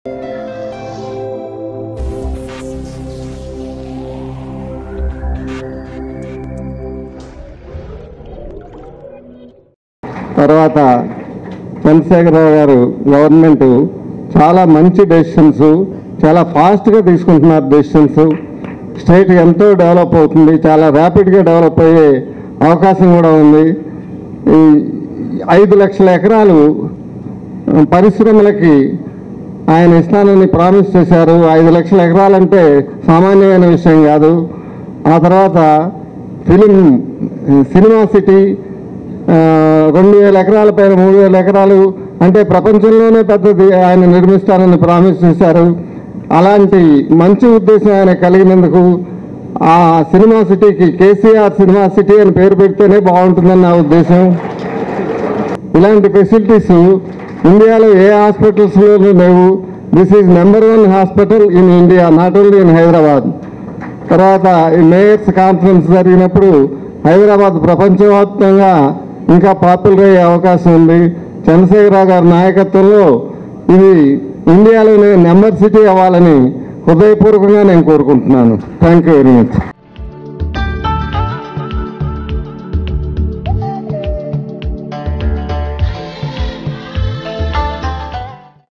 తర్వాత చంద్రశేఖరరావు గారు గవర్నమెంట్ చాలా మంచి డెసిషన్స్ చాలా ఫాస్ట్గా తీసుకుంటున్నారు డెసిషన్స్ స్టేట్ ఎంతో డెవలప్ అవుతుంది చాలా ర్యాపిడ్గా డెవలప్ అయ్యే అవకాశం కూడా ఉంది ఈ ఐదు లక్షల ఎకరాలు పరిశ్రమలకి ఆయన ఇస్తానని ప్రామిస్ చేశారు ఐదు లక్షల ఎకరాలంటే సామాన్యమైన విషయం కాదు ఆ తర్వాత ఫిలిం సినిమా సిటీ ఆ, రెండు వేల ఎకరాల పైన మూడు వేల ఎకరాలు అంటే ప్రపంచంలోనే పెద్దది ఆయన నిర్మిస్తానని ప్రామిస్ చేశారు అలాంటి మంచి ఉద్దేశం ఆయన కలిగినందుకు ఆ సినిమా సిటీకి కేసీఆర్ సినిమా సిటీ అని పేరు పెడితేనే బాగుంటుందని నా ఉద్దేశం ఇలాంటి ఫెసిలిటీస్ ఇండియాలో ఏ హాస్పిటల్స్లోనూ లేవు this is number one hospital in India not only in Hyderabad తర్వాత ఈ మేయర్స్ కాన్ఫరెన్స్ జరిగినప్పుడు హైదరాబాద్ ప్రపంచవ్యాప్తంగా ఇంకా పాపులర్ అయ్యే అవకాశం ఉంది చంద్రశేఖరరావు గారి నాయకత్వంలో ఇది ఇండియాలోనే నెంబర్ సిటీ అవ్వాలని హృదయపూర్వకంగా నేను కోరుకుంటున్నాను థ్యాంక్ యూ వెరీ మచ్